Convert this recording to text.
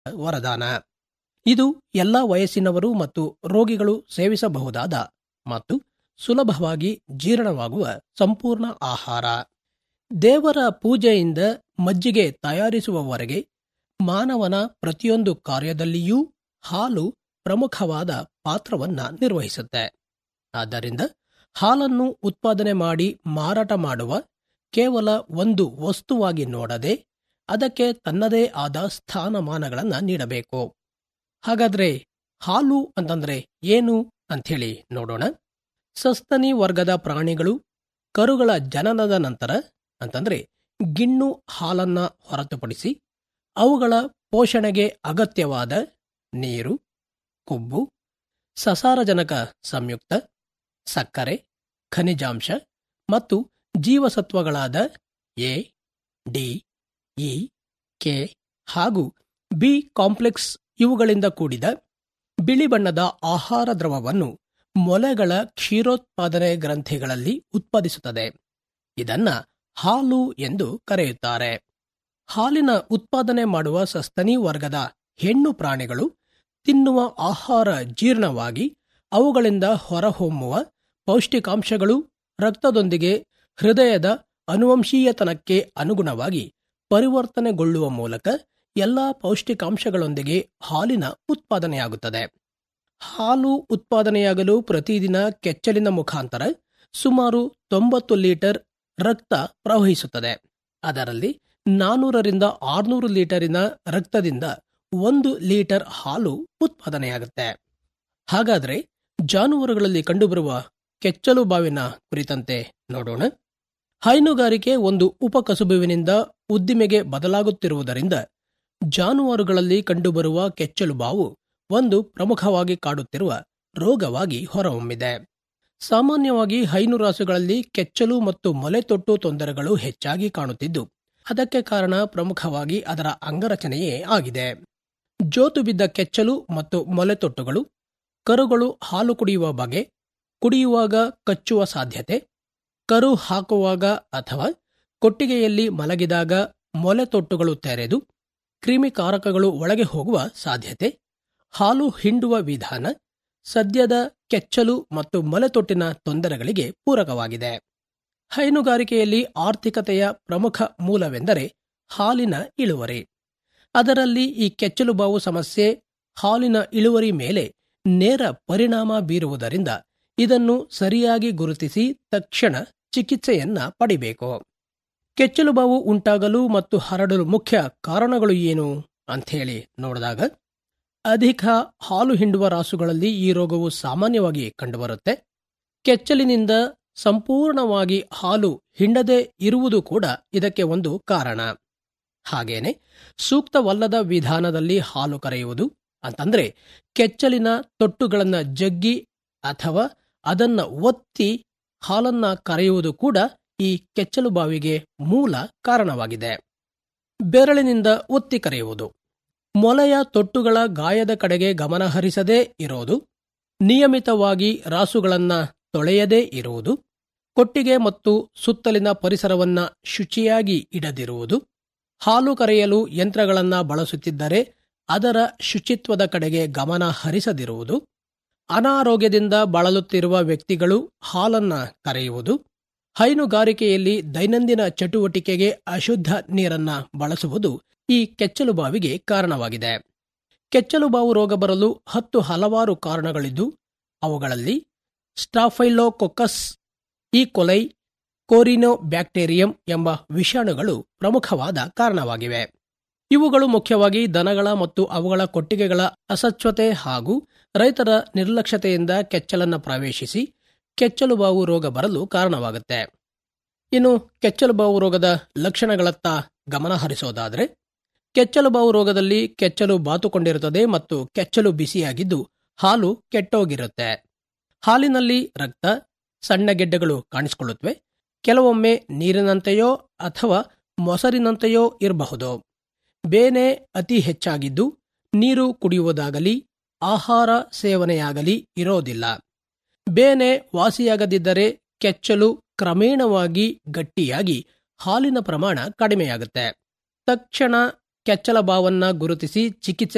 ವರದಾನ ಇದು ಎಲ್ಲ ವಯಸ್ಸಿನವರು ಮತ್ತು ರೋಗಿಗಳು ಸೇವಿಸಬಹುದಾದ ಮತ್ತು ಸುಲಭವಾಗಿ ಜೀರ್ಣವಾಗುವ ಸಂಪೂರ್ಣ ಆಹಾರ ದೇವರ ಪೂಜೆಯಿಂದ ಮಜ್ಜಿಗೆ ತಯಾರಿಸುವವರೆಗೆ ಮಾನವನ ಪ್ರತಿಯೊಂದು ಕಾರ್ಯದಲ್ಲಿಯೂ ಹಾಲು ಪ್ರಮುಖವಾದ ಪಾತ್ರವನ್ನ ನಿರ್ವಹಿಸುತ್ತೆ ಆದ್ದರಿಂದ ಹಾಲನ್ನು ಉತ್ಪಾದನೆ ಮಾಡಿ ಮಾರಾಟ ಮಾಡುವ ಕೇವಲ ಒಂದು ವಸ್ತುವಾಗಿ ನೋಡದೆ ಅದಕ್ಕೆ ತನ್ನದೇ ಆದ ಸ್ಥಾನಮಾನಗಳನ್ನು ನೀಡಬೇಕು ಹಾಗಾದ್ರೆ ಹಾಲು ಅಂತಂದ್ರೆ ಏನು ಅಂಥೇಳಿ ನೋಡೋಣ ಸಸ್ತನಿ ವರ್ಗದ ಪ್ರಾಣಿಗಳು ಕರುಗಳ ಜನನದ ನಂತರ ಅಂತಂದ್ರೆ ಗಿಣ್ಣು ಹಾಲನ್ನ ಹೊರತುಪಡಿಸಿ ಅವುಗಳ ಪೋಷಣೆಗೆ ಅಗತ್ಯವಾದ ನೀರು ಕೊಬ್ಬು ಸಸಾರಜನಕ ಸಂಯುಕ್ತ ಸಕ್ಕರೆ ಖನಿಜಾಂಶ ಮತ್ತು ಜೀವಸತ್ವಗಳಾದ ಎ ಡಿ ಇ ಕೆ ಹಾಗೂ ಬಿ ಕಾಂಪ್ಲೆಕ್ಸ್ ಇವುಗಳಿಂದ ಕೂಡಿದ ಬಿಳಿ ಬಣ್ಣದ ಆಹಾರ ದ್ರವವನ್ನು ಮೊಲೆಗಳ ಕ್ಷೀರೋತ್ಪಾದನೆ ಗ್ರಂಥಿಗಳಲ್ಲಿ ಉತ್ಪಾದಿಸುತ್ತದೆ ಇದನ್ನ ಹಾಲು ಎಂದು ಕರೆಯುತ್ತಾರೆ ಹಾಲಿನ ಉತ್ಪಾದನೆ ಮಾಡುವ ಸಸ್ತನಿ ವರ್ಗದ ಹೆಣ್ಣು ಪ್ರಾಣಿಗಳು ತಿನ್ನುವ ಆಹಾರ ಜೀರ್ಣವಾಗಿ ಅವುಗಳಿಂದ ಹೊರಹೊಮ್ಮುವ ಪೌಷ್ಟಿಕಾಂಶಗಳು ರಕ್ತದೊಂದಿಗೆ ಹೃದಯದ ಅನುವಂಶೀಯತನಕ್ಕೆ ಅನುಗುಣವಾಗಿ ಪರಿವರ್ತನೆಗೊಳ್ಳುವ ಮೂಲಕ ಎಲ್ಲಾ ಪೌಷ್ಟಿಕಾಂಶಗಳೊಂದಿಗೆ ಹಾಲಿನ ಉತ್ಪಾದನೆಯಾಗುತ್ತದೆ ಹಾಲು ಉತ್ಪಾದನೆಯಾಗಲು ಪ್ರತಿದಿನ ಕೆಚ್ಚಲಿನ ಮುಖಾಂತರ ಸುಮಾರು ತೊಂಬತ್ತು ಲೀಟರ್ ರಕ್ತ ಪ್ರವಹಿಸುತ್ತದೆ ಅದರಲ್ಲಿ ನಾನೂರರಿಂದ ಆರ್ನೂರು ಲೀಟರಿನ ರಕ್ತದಿಂದ ಒಂದು ಲೀಟರ್ ಹಾಲು ಉತ್ಪಾದನೆಯಾಗುತ್ತೆ ಹಾಗಾದ್ರೆ ಜಾನುವಾರುಗಳಲ್ಲಿ ಕಂಡುಬರುವ ಕೆಚ್ಚಲು ಬಾವಿನ ಕುರಿತಂತೆ ನೋಡೋಣ ಹೈನುಗಾರಿಕೆ ಒಂದು ಉಪಕಸುಬುವಿನಿಂದ ಉದ್ದಿಮೆಗೆ ಬದಲಾಗುತ್ತಿರುವುದರಿಂದ ಜಾನುವಾರುಗಳಲ್ಲಿ ಕಂಡುಬರುವ ಕೆಚ್ಚಲು ಬಾವು ಒಂದು ಪ್ರಮುಖವಾಗಿ ಕಾಡುತ್ತಿರುವ ರೋಗವಾಗಿ ಹೊರಹೊಮ್ಮಿದೆ ಸಾಮಾನ್ಯವಾಗಿ ಹೈನುರಾಸುಗಳಲ್ಲಿ ಕೆಚ್ಚಲು ಮತ್ತು ಮೊಲೆತೊಟ್ಟು ತೊಂದರೆಗಳು ಹೆಚ್ಚಾಗಿ ಕಾಣುತ್ತಿದ್ದು ಅದಕ್ಕೆ ಕಾರಣ ಪ್ರಮುಖವಾಗಿ ಅದರ ಅಂಗರಚನೆಯೇ ಆಗಿದೆ ಜೋತು ಬಿದ್ದ ಕೆಚ್ಚಲು ಮತ್ತು ಮೊಲೆತೊಟ್ಟುಗಳು ಕರುಗಳು ಹಾಲು ಕುಡಿಯುವ ಬಗೆ ಕುಡಿಯುವಾಗ ಕಚ್ಚುವ ಸಾಧ್ಯತೆ ಕರು ಹಾಕುವಾಗ ಅಥವಾ ಕೊಟ್ಟಿಗೆಯಲ್ಲಿ ಮಲಗಿದಾಗ ಮೊಲೆತೊಟ್ಟುಗಳು ತೆರೆದು ಕ್ರಿಮಿಕಾರಕಗಳು ಒಳಗೆ ಹೋಗುವ ಸಾಧ್ಯತೆ ಹಾಲು ಹಿಂಡುವ ವಿಧಾನ ಸದ್ಯದ ಕೆಚ್ಚಲು ಮತ್ತು ಮೊಲೆತೊಟ್ಟಿನ ತೊಂದರೆಗಳಿಗೆ ಪೂರಕವಾಗಿದೆ ಹೈನುಗಾರಿಕೆಯಲ್ಲಿ ಆರ್ಥಿಕತೆಯ ಪ್ರಮುಖ ಮೂಲವೆಂದರೆ ಹಾಲಿನ ಇಳುವರಿ ಅದರಲ್ಲಿ ಈ ಕೆಚ್ಚಲು ಬಾವು ಸಮಸ್ಯೆ ಹಾಲಿನ ಇಳುವರಿ ಮೇಲೆ ನೇರ ಪರಿಣಾಮ ಬೀರುವುದರಿಂದ ಇದನ್ನು ಸರಿಯಾಗಿ ಗುರುತಿಸಿ ತಕ್ಷಣ ಚಿಕಿತ್ಸೆಯನ್ನ ಪಡಿಬೇಕು ಕೆಚ್ಚಲು ಬಾವು ಉಂಟಾಗಲು ಮತ್ತು ಹರಡಲು ಮುಖ್ಯ ಕಾರಣಗಳು ಏನು ಅಂಥೇಳಿ ನೋಡಿದಾಗ ಅಧಿಕ ಹಾಲು ಹಿಂಡುವ ರಾಸುಗಳಲ್ಲಿ ಈ ರೋಗವು ಸಾಮಾನ್ಯವಾಗಿ ಕಂಡುಬರುತ್ತೆ ಕೆಚ್ಚಲಿನಿಂದ ಸಂಪೂರ್ಣವಾಗಿ ಹಾಲು ಹಿಂಡದೆ ಇರುವುದು ಕೂಡ ಇದಕ್ಕೆ ಒಂದು ಕಾರಣ ಹಾಗೇನೆ ಸೂಕ್ತವಲ್ಲದ ವಿಧಾನದಲ್ಲಿ ಹಾಲು ಕರೆಯುವುದು ಅಂತಂದ್ರೆ ಕೆಚ್ಚಲಿನ ತೊಟ್ಟುಗಳನ್ನ ಜಗ್ಗಿ ಅಥವಾ ಅದನ್ನ ಒತ್ತಿ ಹಾಲನ್ನ ಕರೆಯುವುದು ಕೂಡ ಈ ಕೆಚ್ಚಲು ಬಾವಿಗೆ ಮೂಲ ಕಾರಣವಾಗಿದೆ ಬೆರಳಿನಿಂದ ಒತ್ತಿ ಕರೆಯುವುದು ಮೊಲೆಯ ತೊಟ್ಟುಗಳ ಗಾಯದ ಕಡೆಗೆ ಗಮನ ಹರಿಸದೇ ಇರೋದು ನಿಯಮಿತವಾಗಿ ರಾಸುಗಳನ್ನ ತೊಳೆಯದೇ ಇರುವುದು ಕೊಟ್ಟಿಗೆ ಮತ್ತು ಸುತ್ತಲಿನ ಪರಿಸರವನ್ನ ಶುಚಿಯಾಗಿ ಇಡದಿರುವುದು ಹಾಲು ಕರೆಯಲು ಯಂತ್ರಗಳನ್ನ ಬಳಸುತ್ತಿದ್ದರೆ ಅದರ ಶುಚಿತ್ವದ ಕಡೆಗೆ ಗಮನ ಹರಿಸದಿರುವುದು ಅನಾರೋಗ್ಯದಿಂದ ಬಳಲುತ್ತಿರುವ ವ್ಯಕ್ತಿಗಳು ಹಾಲನ್ನ ಕರೆಯುವುದು ಹೈನುಗಾರಿಕೆಯಲ್ಲಿ ದೈನಂದಿನ ಚಟುವಟಿಕೆಗೆ ಅಶುದ್ಧ ನೀರನ್ನ ಬಳಸುವುದು ಈ ಕೆಚ್ಚಲು ಬಾವಿಗೆ ಕಾರಣವಾಗಿದೆ ಕೆಚ್ಚಲು ಬಾವು ರೋಗ ಬರಲು ಹತ್ತು ಹಲವಾರು ಕಾರಣಗಳಿದ್ದು ಅವುಗಳಲ್ಲಿ ಸ್ಟಾಫೈಲೋಕೊಕಸ್ ಈ ಕೊಲೈ ಕೋರಿನೋ ಬ್ಯಾಕ್ಟೀರಿಯಂ ಎಂಬ ವಿಷಾಣುಗಳು ಪ್ರಮುಖವಾದ ಕಾರಣವಾಗಿವೆ ಇವುಗಳು ಮುಖ್ಯವಾಗಿ ದನಗಳ ಮತ್ತು ಅವುಗಳ ಕೊಟ್ಟಿಗೆಗಳ ಅಸಚ್ಛತೆ ಹಾಗೂ ರೈತರ ನಿರ್ಲಕ್ಷ್ಯತೆಯಿಂದ ಕೆಚ್ಚಲನ್ನ ಪ್ರವೇಶಿಸಿ ಕೆಚ್ಚಲು ಬಾವು ರೋಗ ಬರಲು ಕಾರಣವಾಗುತ್ತೆ ಇನ್ನು ಕೆಚ್ಚಲು ಬಾವು ರೋಗದ ಲಕ್ಷಣಗಳತ್ತ ಗಮನ ಹರಿಸೋದಾದ್ರೆ ಕೆಚ್ಚಲು ಬಾವು ರೋಗದಲ್ಲಿ ಕೆಚ್ಚಲು ಬಾತುಕೊಂಡಿರುತ್ತದೆ ಮತ್ತು ಕೆಚ್ಚಲು ಬಿಸಿಯಾಗಿದ್ದು ಹಾಲು ಕೆಟ್ಟೋಗಿರುತ್ತೆ ಹಾಲಿನಲ್ಲಿ ರಕ್ತ ಸಣ್ಣ ಗೆಡ್ಡೆಗಳು ಕಾಣಿಸಿಕೊಳ್ಳುತ್ತವೆ ಕೆಲವೊಮ್ಮೆ ನೀರಿನಂತೆಯೋ ಅಥವಾ ಮೊಸರಿನಂತೆಯೋ ಇರಬಹುದು ಬೇನೆ ಅತಿ ಹೆಚ್ಚಾಗಿದ್ದು ನೀರು ಕುಡಿಯುವುದಾಗಲಿ ಆಹಾರ ಸೇವನೆಯಾಗಲಿ ಇರೋದಿಲ್ಲ ಬೇನೆ ವಾಸಿಯಾಗದಿದ್ದರೆ ಕೆಚ್ಚಲು ಕ್ರಮೇಣವಾಗಿ ಗಟ್ಟಿಯಾಗಿ ಹಾಲಿನ ಪ್ರಮಾಣ ಕಡಿಮೆಯಾಗುತ್ತೆ ತಕ್ಷಣ ಕೆಚ್ಚಲ ಬಾವನ್ನ ಗುರುತಿಸಿ ಚಿಕಿತ್ಸೆ